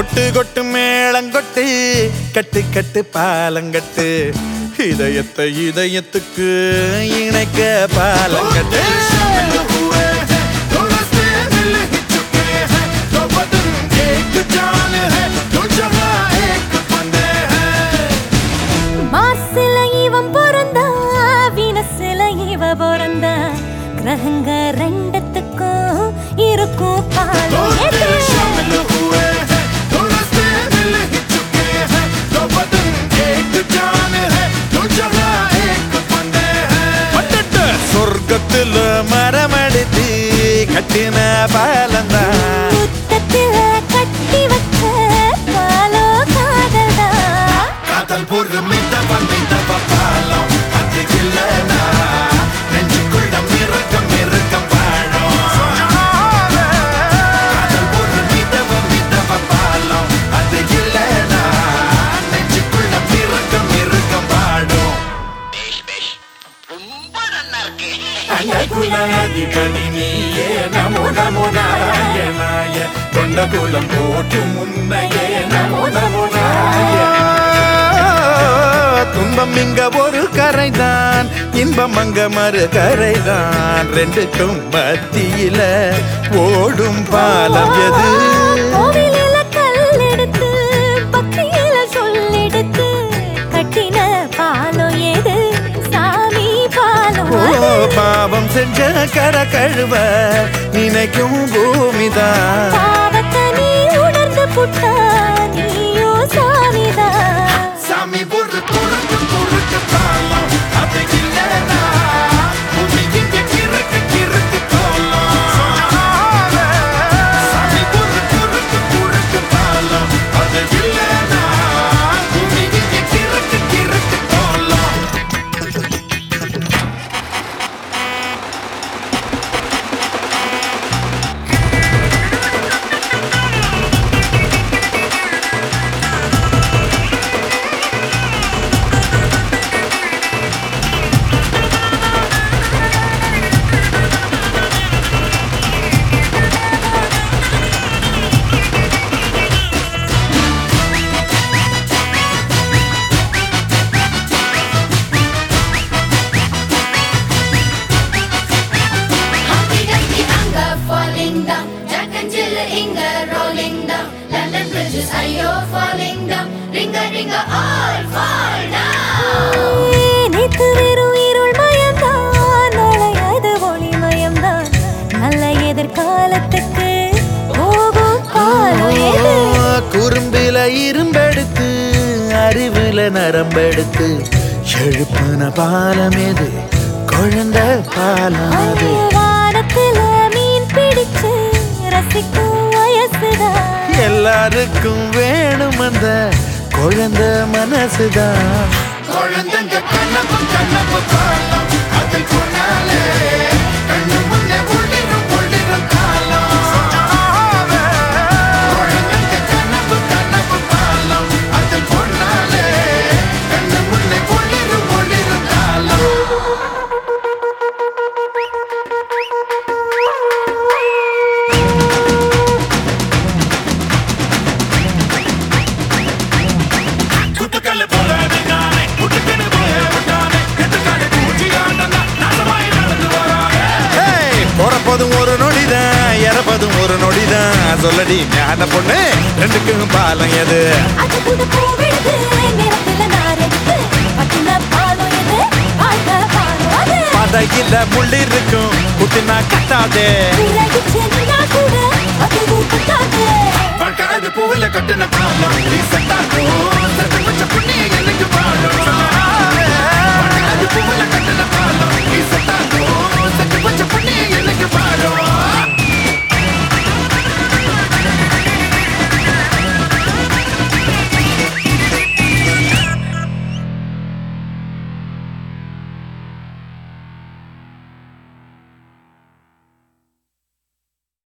கொட்டு கொட்டு மேளங்கொட்டு கட்டு கட்டு பாலங்கட்டு இதயத்தை இதயத்துக்கு இணைக்க பாலங்கட்டு மார்ஸ்ல இவன் பிறந்தா வீனஸ்ல இவ பிறந்தா கிரகங்க ரெண்டத்துக்கும் இருக்கும் காலம் எது? பட்டட்டு சொர்க்கத்துல மரமடித்து கட்டின பாலந்தான் முத்தத்துல கட்டி வச்ச பாலோ காதல்தான் காதல் பொறுமித்தவ மிதவ பாலம் அது இல்லனா நெஞ்சுக்குள்ள மிருகம் மிருகம் வாழும் காதல் பொறுமித்தவ மிதவ பாலம் அது இல்லனா நெஞ்சுக்குள்ள மிருகம் மிருகம் வாழும் அழகுலாதிபதி நீயே நமோ நமோ நாராயணாய கொண்ட குலம் போற்றும் முன்னையே நமோ நமோ துன்பம் இங்க ஒரு கரைதான் இன்பம் அங்க மறு கரைதான் ரெண்டுக்கும் மத்தியில ஓடும் பாலம் எது கோவிலில கல் எடுத்து பக்தியில சொல்லெடுத்து கட்டின பாலம் எது சாமி பாலம் ஓ அது. பாவம் செஞ்ச கர கழுவ நினைக்கும் பூமிதான் பாவத்தை நீ உணர்ந்து புட்டா நீயோ சாமிதான் சாமி ஒரு குறுக்கு குறுக்கு பாலம் அது இல்லனா பூமி இங்க கிறுக்கு கிறுக்கு கோலம் சாமி ஒரு குறுக்கு குறுக்கு பாலம் அது இல்லனா பூமி இங்க கிறுக்கு கிறுக்கு கோலம் Humpty Dumpty anger falling down. Jack and Jill Inga rolling down. London bridges are you falling down. Ringa ringa all fall down. நேத்து வெறும் இருள் மயம்தான் நாளை அது ஒளி மயம்தான் நல்ல எதிர்காலத்துக்கு போகும் காலம் எது குறும்பில இரும்பெடுத்து அறிவுல நரம்பெடுத்து எழுப்புன பாலம் எது குழந்தை பாலம் அது வானத்துல மீன் பிடிச்சு ரசிக்கும் வயசுதான் எல்லாருக்கும் வேணும் அந்த குழந்தை மனசுதான் குழந்தைங்க கண்ணப்பு கண்ணப்பு காலம் அதில் போனாலே கண்ணு முன்னே ஒளிரும் ஒளிரும் காலம் குழந்தைங்க கண்ணப்பு கண்ணப்பு காலம் அதில் போனாலே கண்ணு முன்னே ஒளிரும் ஒளிரும் காலம் குட்டுக்கல்லு போல விட்டானே குட்டுக்கன்னு போய விட்டானே எட்டுக்காடு பூச்சி ஆண்டா நாசமாய் நடந்து வரானே ஏய், பிறப்பதும் ஒரு நொடிதான் இறப்பதும் ஒரு நொடிதான் சொல்லடி ஞான பொண்ணு ரெண்டுக்கும் பாலம் எது அது கூட போவிடுது நேரத்துல நான் எடுத்து பட்டின பாலம் எது வாழ்க்கை பாலம் அது பதையில முள் இருக்கும் குத்தினா கட்டாதே விலகிச்சு நின்னா கூட அதுவும் பத்தாது